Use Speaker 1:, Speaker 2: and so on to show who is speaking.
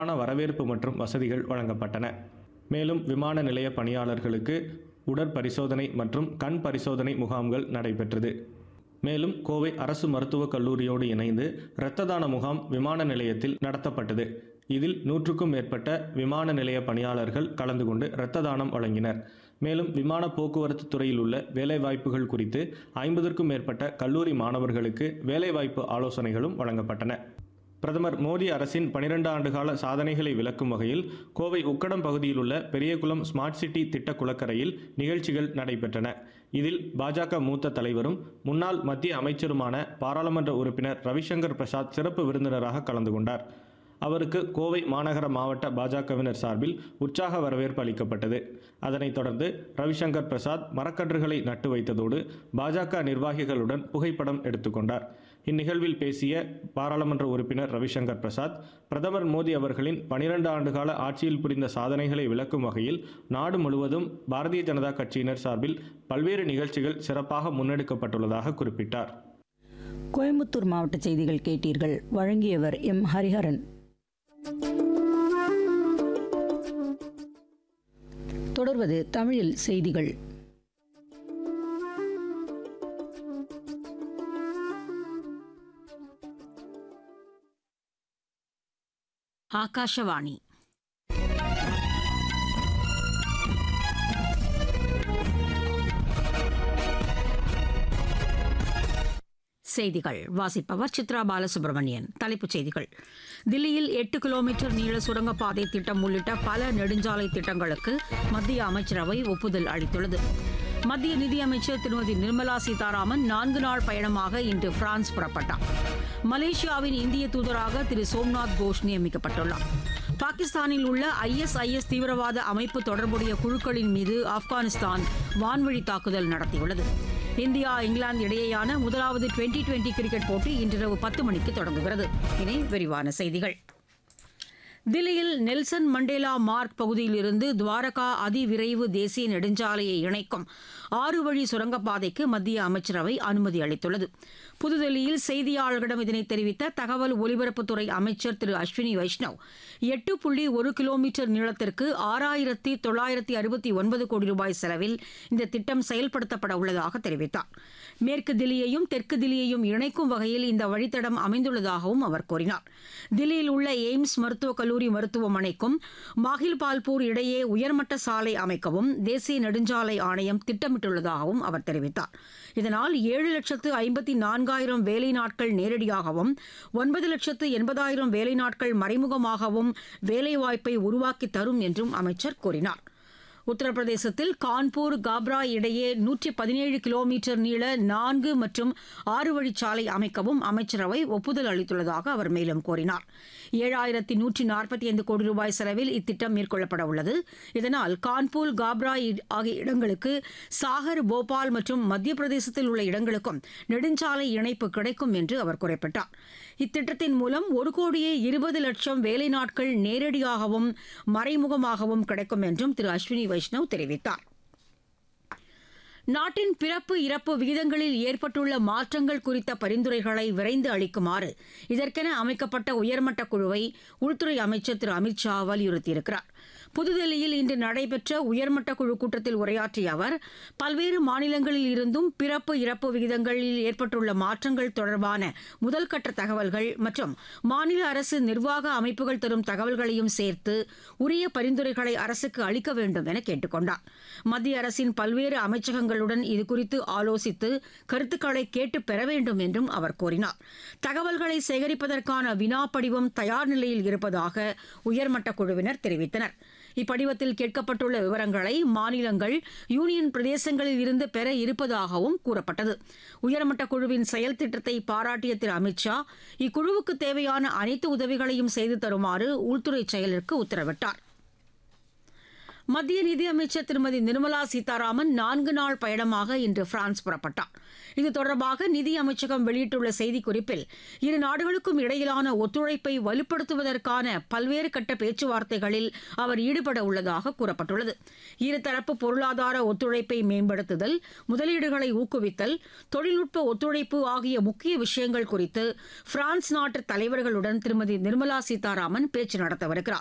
Speaker 1: சிறப்பான வரவேற்பு மற்றும் வசதிகள் வழங்கப்பட்டன மேலும் விமான நிலைய பணியாளர்களுக்கு உடற்பரிசோதனை மற்றும் கண் பரிசோதனை முகாம்கள் நடைபெற்றது மேலும் கோவை அரசு மருத்துவக் கல்லூரியோடு இணைந்து இரத்த தான முகாம் விமான நிலையத்தில் நடத்தப்பட்டது இதில் நூற்றுக்கும் மேற்பட்ட விமான நிலைய பணியாளர்கள் கலந்து கொண்டு இரத்த தானம் வழங்கினர் மேலும் விமான போக்குவரத்து துறையில் உள்ள வேலைவாய்ப்புகள் குறித்து ஐம்பதற்கும் மேற்பட்ட கல்லூரி மாணவர்களுக்கு வேலைவாய்ப்பு ஆலோசனைகளும் வழங்கப்பட்டன பிரதமர் மோடி அரசின் 12 ஆண்டுகால சாதனைகளை விளக்கும் வகையில் கோவை உக்கடம் பகுதியில் உள்ள பெரியகுளம் ஸ்மார்ட் சிட்டி திட்ட குளக்கரையில் நிகழ்ச்சிகள் நடைபெற்றன இதில் பாஜக மூத்த தலைவரும் முன்னாள் மத்திய அமைச்சருமான பாராளுமன்ற உறுப்பினர் ரவிசங்கர் பிரசாத் சிறப்பு விருந்தினராக கலந்து கொண்டார் அவருக்கு கோவை மாநகர மாவட்ட பாஜகவினர் சார்பில் உற்சாக வரவேற்பு அளிக்கப்பட்டது அதனைத் தொடர்ந்து ரவிசங்கர் பிரசாத் மரக்கன்றுகளை நட்டு வைத்ததோடு பாஜக நிர்வாகிகளுடன் புகைப்படம் எடுத்துக்கொண்டார் இந்நிகழ்வில் பேசிய பாராளுமன்ற உறுப்பினர் ரவிசங்கர் பிரசாத் பிரதமர் மோடி அவர்களின் 12 ஆண்டுகால ஆட்சியில் புரிந்த சாதனைகளை விளக்கும் வகையில் நாடு முழுவதும் பாரதிய ஜனதா கட்சியினர் சார்பில் பல்வேறு நிகழ்ச்சிகள் சிறப்பாக முன்னெடுக்கப்பட்டுள்ளதாக குறிப்பிட்டார்
Speaker 2: கோயம்புத்தூர் மாவட்ட செய்திகள் கேட்டீர்கள் வழங்கியவர் எம் ஹரிஹரன் தொடர்வது தமிழில் செய்திகள்
Speaker 3: ಆಕಾಶವಾಣಿ செய்திகள் வாசிப்பவர் சித்ரா பாலசுப்ரமணியன் தலைப்புச் செய்திகள் தில்லியில் எட்டு கிலோமீட்டர் நீள சுரங்கப்பாதை திட்டம் உள்ளிட்ட பல நெடுஞ்சாலை திட்டங்களுக்கு மத்திய அமைச்சரவை ஒப்புதல் அளித்துள்ளது மத்திய நிதியமைச்சர் திருமதி நிர்மலா சீதாராமன் நான்கு நாள் பயணமாக இன்று பிரான்ஸ் புறப்பட்டார் மலேசியாவின் இந்திய தூதராக திரு சோம்நாத் கோஷ் நியமிக்கப்பட்டுள்ளார் பாகிஸ்தானில் உள்ள ஐஎஸ்ஐஎஸ் தீவிரவாத அமைப்பு தொடர்புடைய குழுக்களின் மீது ஆப்கானிஸ்தான் வான்வழி தாக்குதல் நடத்தியுள்ளது இந்தியா இங்கிலாந்து இடையேயான முதலாவது டுவெண்டி டுவெண்டி கிரிக்கெட் போட்டி இன்றிரவு பத்து மணிக்கு தொடங்குகிறது இனி விரிவான செய்திகள் தில்லியில் நெல்சன் மண்டேலா மார்க் பகுதியில் இருந்து துவாரகா அதிவிரைவு தேசிய நெடுஞ்சாலையை இணைக்கும் ஆறு வழி சுரங்கப்பாதைக்கு மத்திய அமைச்சரவை அனுமதி அளித்துள்ளது புதுதில்லியில் செய்தியாளர்களிடம் இதனை தெரிவித்த தகவல் ஒலிபரப்புத்துறை அமைச்சர் திரு அஸ்வினி வைஷ்ணவ் எட்டு புள்ளி ஒரு கிலோமீட்டர் நீளத்திற்கு ஆறாயிரத்தி தொள்ளாயிரத்தி அறுபத்தி ஒன்பது கோடி ரூபாய் செலவில் இந்த திட்டம் செயல்படுத்தப்பட உள்ளதாக தெரிவித்தார் மேற்கு தில்லியையும் தெற்கு தில்லியையும் இணைக்கும் வகையில் இந்த வழித்தடம் அமைந்துள்ளதாகவும் அவர் கூறினார் தில்லியில் உள்ள எய்ம்ஸ் மருத்துவக் கல்லூரி மருத்துவமனைக்கும் மாஹில்பால்பூர் இடையே உயர்மட்ட சாலை அமைக்கவும் தேசிய நெடுஞ்சாலை ஆணையம் திட்டமிட்டுள்ளதாகவும் அவர் தெரிவித்தார் இதனால் ஏழு லட்சத்து ஐம்பத்தி நான்காயிரம் வேலை நாட்கள் நேரடியாகவும் ஒன்பது லட்சத்து எண்பதாயிரம் வேலை நாட்கள் மறைமுகமாகவும் வேலைவாய்ப்பை உருவாக்கி தரும் என்றும் அமைச்சர் கூறினார் உத்தரப்பிரதேசத்தில் கான்பூர் காப்ரா இடையே நூற்றி பதினேழு கிலோமீட்டர் நீள நான்கு மற்றும் ஆறு வழிச்சாலை அமைக்கவும் அமைச்சரவை ஒப்புதல் அளித்துள்ளதாக அவர் மேலும் கூறினார் ஏழாயிரத்தி நூற்றி நாற்பத்தி ஐந்து கோடி ரூபாய் செலவில் இத்திட்டம் மேற்கொள்ளப்பட உள்ளது இதனால் கான்பூர் காப்ரா இ- ஆகிய இடங்களுக்கு சாகர் போபால் மற்றும் மத்திய பிரதேசத்தில் உள்ள இடங்களுக்கும் நெடுஞ்சாலை இணைப்பு கிடைக்கும் என்று அவர் குறிப்பிட்டார் இத்திட்டத்தின் மூலம் ஒரு கோடியே இருபது லட்சம் வேலை நாட்கள் நேரடியாகவும் மறைமுகமாகவும் கிடைக்கும் என்றும் திரு அஸ்வினி வைஷ்ணவ் தெரிவித்தார் நாட்டின் பிறப்பு இறப்பு விகிதங்களில் ஏற்பட்டுள்ள மாற்றங்கள் குறித்த பரிந்துரைகளை விரைந்து அளிக்குமாறு இதற்கென அமைக்கப்பட்ட உயர்மட்ட குழுவை உள்துறை அமைச்சர் திரு அமித்ஷா வலியுறுத்தியிருக்கிறார் புதுதில்லியில் இன்று நடைபெற்ற உயர்மட்ட குழு கூட்டத்தில் உரையாற்றிய அவர் பல்வேறு மாநிலங்களில் இருந்தும் பிறப்பு இறப்பு விகிதங்களில் ஏற்பட்டுள்ள மாற்றங்கள் தொடர்பான முதல்கட்ட தகவல்கள் மற்றும் மாநில அரசு நிர்வாக அமைப்புகள் தரும் தகவல்களையும் சேர்த்து உரிய பரிந்துரைகளை அரசுக்கு அளிக்க வேண்டும் என கேட்டுக்கொண்டார் மத்திய அரசின் பல்வேறு அமைச்சகங்களுடன் இதுகுறித்து ஆலோசித்து கருத்துக்களை கேட்டு பெற வேண்டும் என்றும் அவர் கூறினார் தகவல்களை சேகரிப்பதற்கான வினா படிவம் தயார் நிலையில் இருப்பதாக உயர்மட்ட குழுவினர் தெரிவித்தனர் இப்படிவத்தில் கேட்கப்பட்டுள்ள விவரங்களை மாநிலங்கள் யூனியன் பிரதேசங்களில் இருந்து பெற இருப்பதாகவும் கூறப்பட்டது உயர்மட்ட குழுவின் செயல் திட்டத்தை பாராட்டிய திரு அமித்ஷா இக்குழுவுக்கு தேவையான அனைத்து உதவிகளையும் செய்து தருமாறு உள்துறை செயலருக்கு உத்தரவிட்டார் மத்திய நிதியமைச்சர் திருமதி நிர்மலா சீதாராமன் நான்கு நாள் பயணமாக இன்று பிரான்ஸ் புறப்பட்டார் இது தொடர்பாக நிதி அமைச்சகம் வெளியிட்டுள்ள செய்திக்குறிப்பில் இரு நாடுகளுக்கும் இடையிலான ஒத்துழைப்பை வலுப்படுத்துவதற்கான பல்வேறு கட்ட பேச்சுவார்த்தைகளில் அவர் ஈடுபட உள்ளதாக கூறப்பட்டுள்ளது இருதரப்பு பொருளாதார ஒத்துழைப்பை மேம்படுத்துதல் முதலீடுகளை ஊக்குவித்தல் தொழில்நுட்ப ஒத்துழைப்பு ஆகிய முக்கிய விஷயங்கள் குறித்து பிரான்ஸ் நாட்டு தலைவர்களுடன் திருமதி நிர்மலா சீதாராமன் பேச்சு நடத்தவிருக்கிறார்